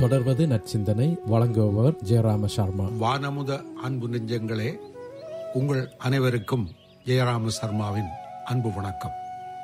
தொடர்வது நற்சிந்தனை வழங்குபவர் ஜெயராம சர்மா வானமுத அன்பு நெஞ்சங்களே உங்கள் அனைவருக்கும் ஜெயராம சர்மாவின் அன்பு வணக்கம்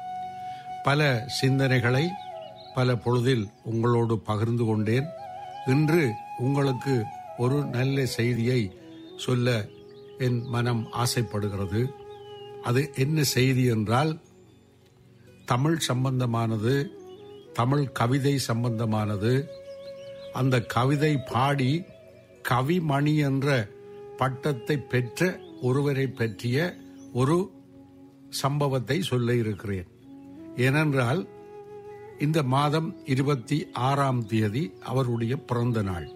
பல சிந்தனைகளை பல பொழுதில் உங்களோடு பகிர்ந்து கொண்டேன் இன்று உங்களுக்கு ஒரு நல்ல செய்தியை சொல்ல என் மனம் ஆசைப்படுகிறது அது என்ன செய்தி என்றால் தமிழ் சம்பந்தமானது தமிழ் கவிதை சம்பந்தமானது அந்த கவிதை பாடி கவிமணி என்ற பட்டத்தை பெற்ற ஒருவரை பற்றிய ஒரு சம்பவத்தை சொல்ல இருக்கிறேன் ஏனென்றால் இந்த மாதம் இருபத்தி ஆறாம் தேதி அவருடைய பிறந்த நாள்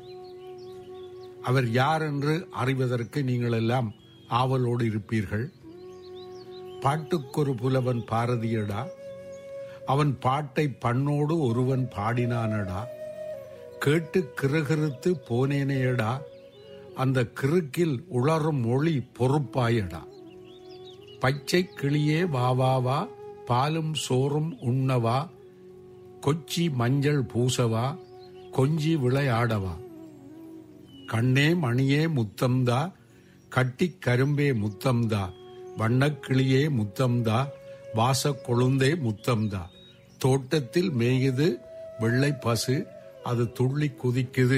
அவர் யார் என்று அறிவதற்கு நீங்கள் எல்லாம் ஆவலோடு இருப்பீர்கள் பாட்டுக்கொரு புலவன் பாரதியடா அவன் பாட்டை பண்ணோடு ஒருவன் பாடினானடா கேட்டு கிறுகிறுத்து போனேனேயடா அந்த கிறுக்கில் உளரும் மொழி பொறுப்பாயடா பச்சை கிளியே வா வா வா பாலும் சோறும் உண்ணவா கொச்சி மஞ்சள் பூசவா கொஞ்சி விளையாடவா கண்ணே மணியே முத்தம்தா கட்டி கரும்பே முத்தம்தா வண்ணக்கிளியே முத்தம்தா வாசக் கொழுந்தே முத்தம்தா தோட்டத்தில் மேயுது வெள்ளை பசு அது துள்ளி குதிக்குது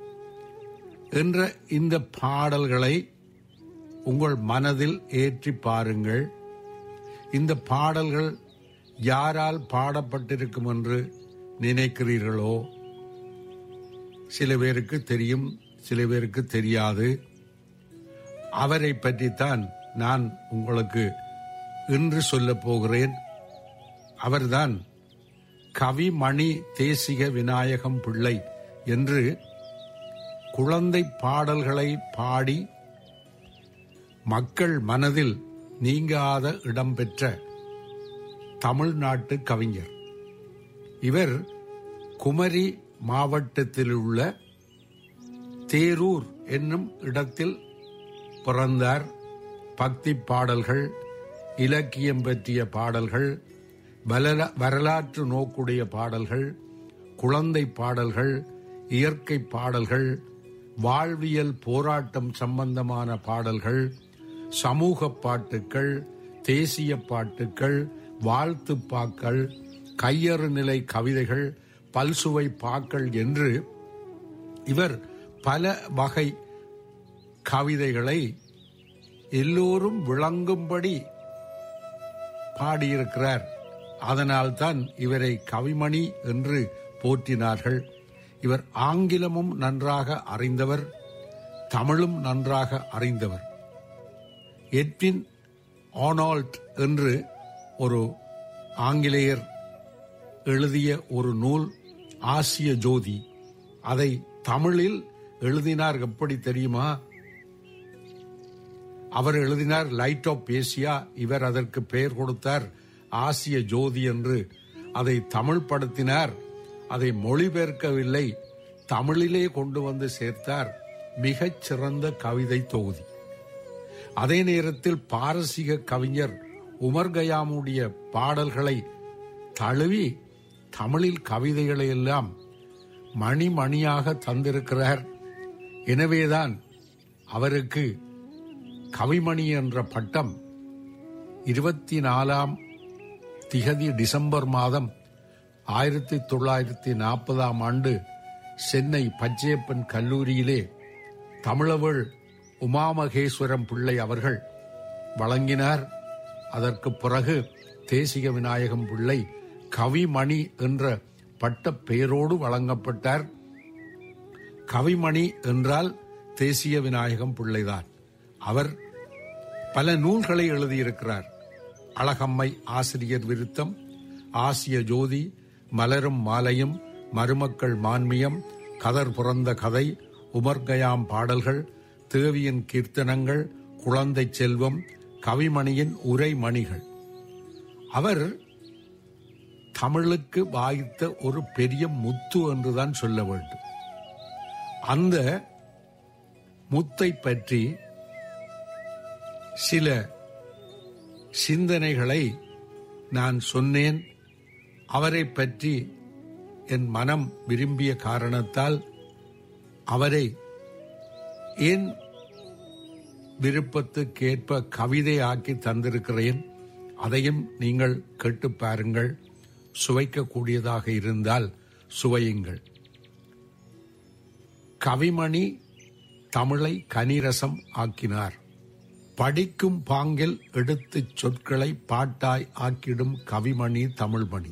என்ற இந்த பாடல்களை உங்கள் மனதில் ஏற்றி பாருங்கள் இந்த பாடல்கள் யாரால் பாடப்பட்டிருக்கும் என்று நினைக்கிறீர்களோ சில பேருக்கு தெரியும் சில பேருக்கு தெரியாது அவரை பற்றித்தான் நான் உங்களுக்கு இன்று சொல்லப் போகிறேன் அவர்தான் கவிமணி தேசிக விநாயகம் பிள்ளை என்று குழந்தை பாடல்களை பாடி மக்கள் மனதில் நீங்காத இடம்பெற்ற தமிழ்நாட்டு கவிஞர் இவர் குமரி மாவட்டத்தில் உள்ள தேரூர் என்னும் இடத்தில் பிறந்தார் பக்தி பாடல்கள் இலக்கியம் பற்றிய பாடல்கள் வலல- வரலாற்று நோக்குடைய பாடல்கள் குழந்தை பாடல்கள் இயற்கை பாடல்கள் வாழ்வியல் போராட்டம் சம்பந்தமான பாடல்கள் சமூக பாட்டுக்கள் தேசிய பாட்டுக்கள் வாழ்த்து பாக்கள் கையறு நிலை கவிதைகள் பல்சுவை பாக்கள் என்று இவர் பல வகை கவிதைகளை எல்லோரும் விளங்கும்படி பாடியிருக்கிறார் அதனால்தான் இவரை கவிமணி என்று போற்றினார்கள் இவர் ஆங்கிலமும் நன்றாக அறிந்தவர் தமிழும் நன்றாக அறிந்தவர் எட்வின் ஆனால்ட் என்று ஒரு ஆங்கிலேயர் எழுதிய ஒரு நூல் ஆசிய ஜோதி அதை தமிழில் எழுதினார் எப்படி தெரியுமா அவர் எழுதினார் லைட் ஆஃப் ஏசியா இவர் அதற்கு பெயர் கொடுத்தார் ஆசிய ஜோதி என்று அதை தமிழ் படுத்தினார் அதை மொழிபெயர்க்கவில்லை தமிழிலே கொண்டு வந்து சேர்த்தார் மிகச் சிறந்த கவிதை தொகுதி அதே நேரத்தில் பாரசீக கவிஞர் உமர் கயாமுடைய பாடல்களை தழுவி தமிழில் கவிதைகளை எல்லாம் மணி மணியாக தந்திருக்கிறார் எனவேதான் அவருக்கு கவிமணி என்ற பட்டம் இருபத்தி நாலாம் திகதி டிசம்பர் மாதம் ஆயிரத்தி தொள்ளாயிரத்தி நாற்பதாம் ஆண்டு சென்னை பச்சையப்பன் கல்லூரியிலே தமிழவள் உமாமகேஸ்வரம் பிள்ளை அவர்கள் வழங்கினார் அதற்கு பிறகு தேசிக விநாயகம் பிள்ளை கவிமணி என்ற பட்ட பெயரோடு வழங்கப்பட்டார் கவிமணி என்றால் தேசிய விநாயகம் பிள்ளைதான் அவர் பல நூல்களை எழுதியிருக்கிறார் அழகம்மை ஆசிரியர் விருத்தம் ஆசிய ஜோதி மலரும் மாலையும் மருமக்கள் மான்மியம் கதர் புறந்த கதை உமர்கயாம் பாடல்கள் தேவியின் கீர்த்தனங்கள் குழந்தை செல்வம் கவிமணியின் உரைமணிகள் அவர் தமிழுக்கு வாய்த்த ஒரு பெரிய முத்து என்றுதான் சொல்ல வேண்டும் அந்த முத்தை பற்றி சில சிந்தனைகளை நான் சொன்னேன் அவரை பற்றி என் மனம் விரும்பிய காரணத்தால் அவரை ஏன் விருப்பத்துக்கேற்ப கவிதை ஆக்கி தந்திருக்கிறேன் அதையும் நீங்கள் கேட்டு பாருங்கள் சுவைக்கக்கூடியதாக இருந்தால் சுவையுங்கள் கவிமணி தமிழை கனிரசம் ஆக்கினார் படிக்கும் பாங்கில் எடுத்துச் சொற்களை பாட்டாய் ஆக்கிடும் கவிமணி தமிழ்மணி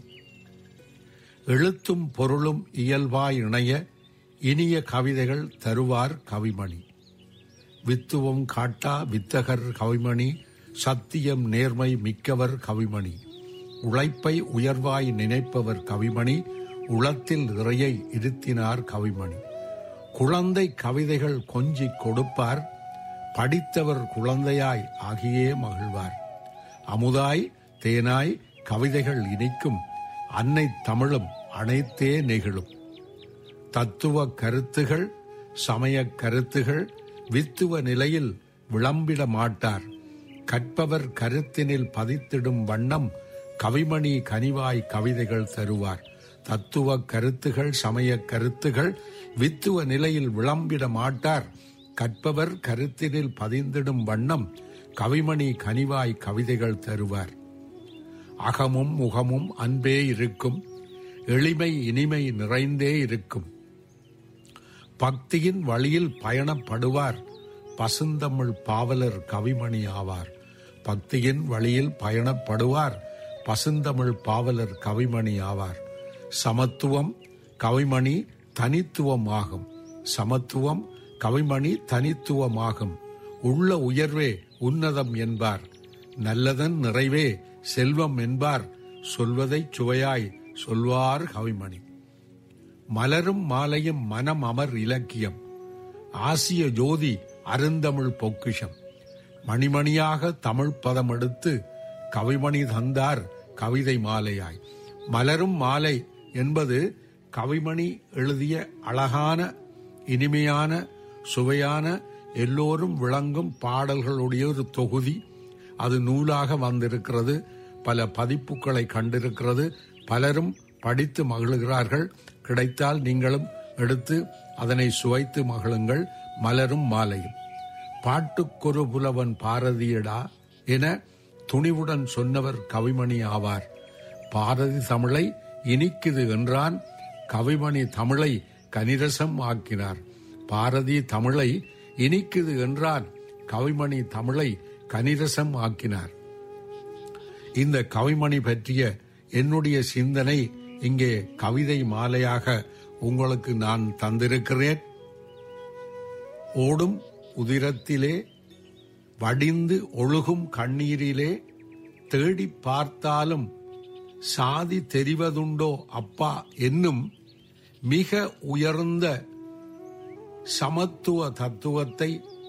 எழுத்தும் பொருளும் இயல்பாய் இணைய இனிய கவிதைகள் தருவார் கவிமணி வித்துவம் காட்டா வித்தகர் கவிமணி சத்தியம் நேர்மை மிக்கவர் கவிமணி உழைப்பை உயர்வாய் நினைப்பவர் கவிமணி உளத்தில் இறையை இருத்தினார் கவிமணி குழந்தை கவிதைகள் கொஞ்சி கொடுப்பார் படித்தவர் குழந்தையாய் ஆகியே மகிழ்வார் அமுதாய் தேனாய் கவிதைகள் இனிக்கும் அன்னை தமிழும் அனைத்தே நெகிழும் தத்துவ கருத்துகள் சமய கருத்துகள் வித்துவ நிலையில் விளம்பிட மாட்டார் கற்பவர் கருத்தினில் பதித்திடும் வண்ணம் கவிமணி கனிவாய் கவிதைகள் தருவார் தத்துவ கருத்துகள் சமய கருத்துகள் வித்துவ நிலையில் விளம்பிட மாட்டார் கற்பவர் கருத்தினில் பதிந்திடும் வண்ணம் கவிமணி கனிவாய் கவிதைகள் தருவார் அகமும் முகமும் அன்பே இருக்கும் எளிமை இனிமை நிறைந்தே இருக்கும் பக்தியின் வழியில் பயணப்படுவார் பசுந்தமிழ் பாவலர் கவிமணி ஆவார் பக்தியின் வழியில் பயணப்படுவார் பசுந்தமிழ் பாவலர் கவிமணி ஆவார் சமத்துவம் கவிமணி தனித்துவம் ஆகும் சமத்துவம் கவிமணி தனித்துவமாகும் உள்ள உயர்வே உன்னதம் என்பார் நல்லதன் நிறைவே செல்வம் என்பார் சொல்வதைச் சுவையாய் சொல்வார் கவிமணி மலரும் மாலையும் மனம் அமர் இலக்கியம் ஆசிய ஜோதி அருந்தமிழ் பொக்கிஷம் மணிமணியாக தமிழ் பதம் எடுத்து கவிமணி தந்தார் கவிதை மாலையாய் மலரும் மாலை என்பது கவிமணி எழுதிய அழகான இனிமையான சுவையான எல்லோரும் விளங்கும் பாடல்களுடைய ஒரு தொகுதி அது நூலாக வந்திருக்கிறது பல பதிப்புகளை கண்டிருக்கிறது பலரும் படித்து மகிழுகிறார்கள் கிடைத்தால் நீங்களும் எடுத்து அதனை சுவைத்து மகிழுங்கள் மலரும் மாலையும் பாட்டுக்கொரு புலவன் பாரதியடா என துணிவுடன் சொன்னவர் கவிமணி ஆவார் பாரதி தமிழை இனிக்குது என்றான் கவிமணி தமிழை கனிரசம் ஆக்கினார் பாரதி தமிழை இனிக்குது என்றான் கவிமணி தமிழை கனிரசம் ஆக்கினார் இந்த கவிமணி பற்றிய என்னுடைய சிந்தனை இங்கே கவிதை மாலையாக உங்களுக்கு நான் தந்திருக்கிறேன் ஓடும் உதிரத்திலே வடிந்து ஒழுகும் கண்ணீரிலே தேடி பார்த்தாலும் சாதி தெரிவதுண்டோ அப்பா என்னும் மிக உயர்ந்த சமத்துவ தத்துவத்தை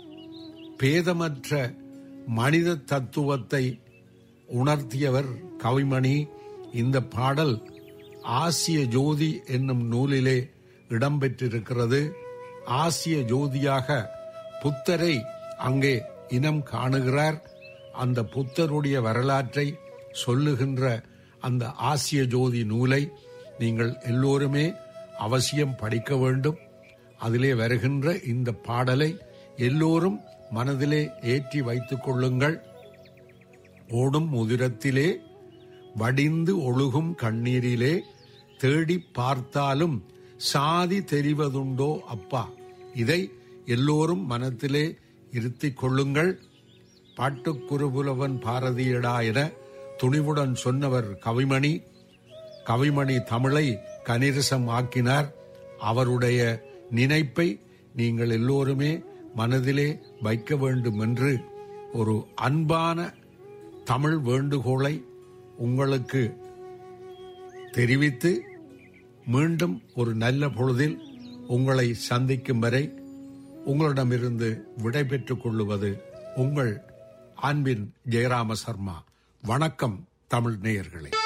பேதமற்ற மனித தத்துவத்தை உணர்த்தியவர் கவிமணி இந்த பாடல் ஆசிய ஜோதி என்னும் நூலிலே இடம்பெற்றிருக்கிறது ஆசிய ஜோதியாக புத்தரை அங்கே இனம் காணுகிறார் அந்த புத்தருடைய வரலாற்றை சொல்லுகின்ற அந்த ஆசிய ஜோதி நூலை நீங்கள் எல்லோருமே அவசியம் படிக்க வேண்டும் அதிலே வருகின்ற இந்த பாடலை எல்லோரும் மனதிலே ஏற்றி வைத்துக் கொள்ளுங்கள் ஓடும் உதிரத்திலே வடிந்து ஒழுகும் கண்ணீரிலே தேடி பார்த்தாலும் சாதி தெரிவதுண்டோ அப்பா இதை எல்லோரும் மனத்திலே இருத்திக் கொள்ளுங்கள் பாட்டுக்குருபுலவன் பாரதியடா என துணிவுடன் சொன்னவர் கவிமணி கவிமணி தமிழை கனிரசம் ஆக்கினார் அவருடைய நினைப்பை நீங்கள் எல்லோருமே மனதிலே வைக்க வேண்டும் என்று ஒரு அன்பான தமிழ் வேண்டுகோளை உங்களுக்கு தெரிவித்து மீண்டும் ஒரு நல்ல பொழுதில் உங்களை சந்திக்கும் வரை உங்களிடமிருந்து விடை பெற்றுக் கொள்ளுவது உங்கள் அன்பின் ஜெயராம சர்மா வணக்கம் தமிழ் நேயர்களே